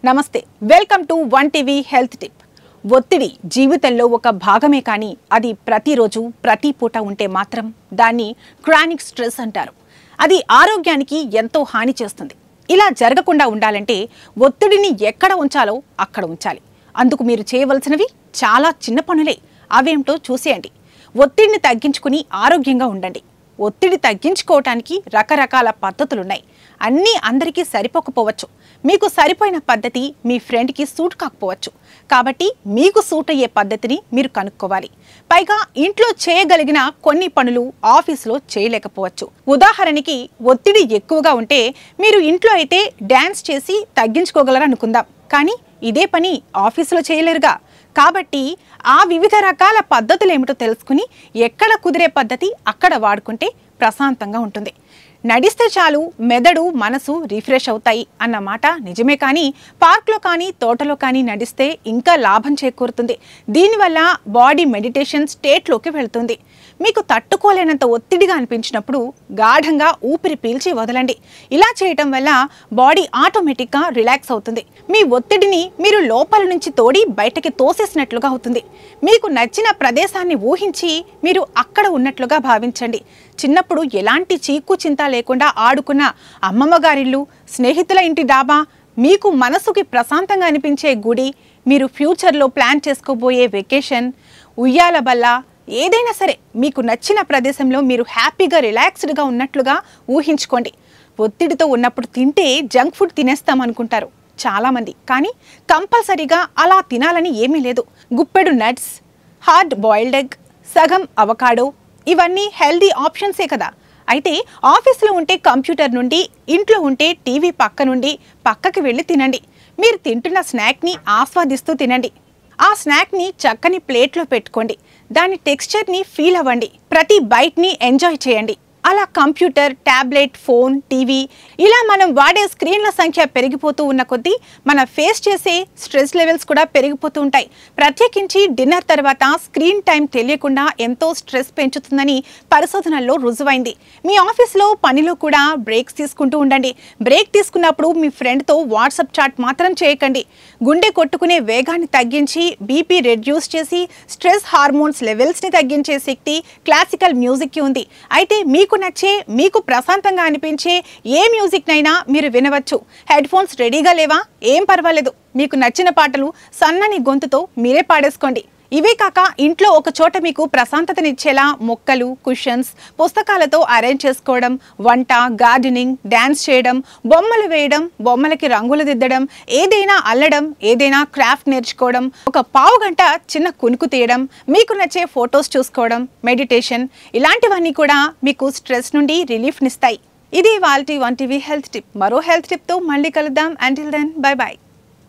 నమస్తే welcome to one TV health tip ఒత్తిడి జీవితంలో ఒక భాగమే కానీ అది ప్రతిరోజు ప్రతి పూట ఉంటే మాత్రం దాన్ని క్రానిక్ స్ట్రెస్ అంటారు అది ఆరోగ్యానికి ఎంతో హాని చేస్తుంది ఇలా జరగకుండా ఉండాలంటే ఒత్తిడిని ఎక్కడ ఉంచాలో అక్కడ ఉంచాలి అందుకు మీరు చేయవలసినవి చాలా చిన్న పనులే అవేమిటో చూసేయండి ఒత్తిడిని తగ్గించుకుని ఆరోగ్యంగా ఉండండి ఒత్తిడి తగ్గించుకోవటానికి రకరకాల పద్ధతులున్నాయి అన్నీ అందరికీ సరిపోకపోవచ్చు మీకు సరిపోయిన పద్ధతి మీ ఫ్రెండ్కి సూట్ కాకపోవచ్చు కాబట్టి మీకు సూట్ అయ్యే పద్ధతిని మీరు కనుక్కోవాలి పైగా ఇంట్లో చేయగలిగిన కొన్ని పనులు ఆఫీసులో చేయలేకపోవచ్చు ఉదాహరణకి ఒత్తిడి ఎక్కువగా ఉంటే మీరు ఇంట్లో అయితే డ్యాన్స్ చేసి తగ్గించుకోగలరు అనుకుందాం కానీ ఇదే పని ఆఫీసులో చేయలేరుగా కాబట్టి ఆ వివిధ రకాల పద్ధతులు ఏమిటో తెలుసుకుని ఎక్కడ కుదిరే పద్ధతి అక్కడ వాడుకుంటే ప్రశాంతంగా ఉంటుంది నడిస్తే చాలు మెదడు మనసు రిఫ్రెష్ అవుతాయి అన్న మాట నిజమే కానీ పార్క్లో కానీ తోటలో కానీ నడిస్తే ఇంకా లాభం చేకూరుతుంది దీనివల్ల బాడీ మెడిటేషన్ స్టేట్లోకి వెళ్తుంది మీకు తట్టుకోలేనంత ఒత్తిడిగా అనిపించినప్పుడు గాఢంగా ఊపిరి పీల్చి వదలండి ఇలా చేయటం వల్ల బాడీ ఆటోమేటిక్గా రిలాక్స్ అవుతుంది మీ ఒత్తిడిని మీరు లోపల నుంచి తోడి బయటకి తోసేసినట్లుగా అవుతుంది మీకు నచ్చిన ప్రదేశాన్ని ఊహించి మీరు అక్కడ ఉన్నట్లుగా భావించండి చిన్నప్పుడు ఎలాంటి చీకు చింత లేకుండా ఆడుకున్న అమ్మమ్మ గారిల్లు స్నేహితుల ఇంటి డాబా మీకు మనసుకి ప్రశాంతంగా అనిపించే గుడి మీరు ఫ్యూచర్లో ప్లాన్ చేసుకోబోయే వెకేషన్ ఉయ్యాల బల్ల ఏదైనా సరే మీకు నచ్చిన ప్రదేశంలో మీరు హ్యాపీగా రిలాక్స్డ్గా ఉన్నట్లుగా ఊహించుకోండి ఒత్తిడితో ఉన్నప్పుడు తింటే జంక్ ఫుడ్ తినేస్తాం అనుకుంటారు చాలామంది కానీ కంపల్సరీగా అలా తినాలని ఏమీ లేదు గుప్పెడు నట్స్ హార్డ్ బాయిల్డ్ ఎగ్ సగం అవకాడో ఇవన్నీ హెల్దీ ఆప్షన్సే కదా అయితే ఆఫీస్లో ఉంటే కంప్యూటర్ నుండి ఇంట్లో ఉంటే టీవీ పక్క నుండి పక్కకి వెళ్ళి తినండి మీరు తింటున్న స్నాక్ని ఆస్వాదిస్తూ తినండి ఆ స్నాక్ని చక్కని ప్లేట్లో పెట్టుకోండి దాని టెక్స్చర్ని ఫీల్ అవ్వండి ప్రతి బైట్ని ఎంజాయ్ చేయండి అలా కంప్యూటర్ ట్యాబ్లెట్ ఫోన్ టీవీ ఇలా మనం వాడే స్క్రీన్ల సంఖ్య పెరిగిపోతూ ఉన్న కొద్దీ మన ఫేస్ చేసే స్ట్రెస్ లెవెల్స్ కూడా పెరిగిపోతూ ఉంటాయి ప్రత్యేకించి డిన్నర్ తర్వాత స్క్రీన్ టైం తెలియకుండా ఎంతో స్ట్రెస్ పెంచుతుందని పరిశోధనల్లో రుజువైంది మీ ఆఫీస్లో పనిలో కూడా బ్రేక్స్ తీసుకుంటూ ఉండండి బ్రేక్ తీసుకున్నప్పుడు మీ ఫ్రెండ్తో వాట్సాప్ చాట్ మాత్రం చేయకండి గుండె కొట్టుకునే వేగాన్ని తగ్గించి బీపీ రెడ్యూస్ చేసి స్ట్రెస్ హార్మోన్స్ లెవెల్స్ని తగ్గించే శక్తి క్లాసికల్ మ్యూజిక్కి ఉంది అయితే మీకు నచ్చే మీకు ప్రశాంతంగా అనిపించే ఏ మ్యూజిక్నైనా మీరు వినవచ్చు హెడ్ ఫోన్స్ రెడీగా లేవా ఏం పర్వాలేదు మీకు నచ్చిన పాటలు సన్నని గొంతుతో మీరే పాడేసుకోండి ఇవే కాక ఇంట్లో ఒక చోట మీకు ప్రశాంతతనిచ్చేలా మొక్కలు కుషన్స్ పుస్తకాలతో అరేంజ్ చేసుకోవడం వంట గార్డెనింగ్ డ్యాన్స్ చేయడం బొమ్మలు వేయడం బొమ్మలకి రంగులు దిద్దడం ఏదైనా అల్లడం ఏదైనా క్రాఫ్ట్ నేర్చుకోవడం ఒక పావు గంట చిన్న కునుకు తీయడం మీకు నచ్చే ఫొటోస్ చూసుకోవడం మెడిటేషన్ ఇలాంటివన్నీ కూడా మీకు స్ట్రెస్ నుండి రిలీఫ్నిస్తాయి ఇది వాళ్ళ వన్ టీవీ హెల్త్ టిప్ మరో హెల్త్ టిప్తో మళ్ళీ కలుద్దాం అంటిల్ దెన్ బై బాయ్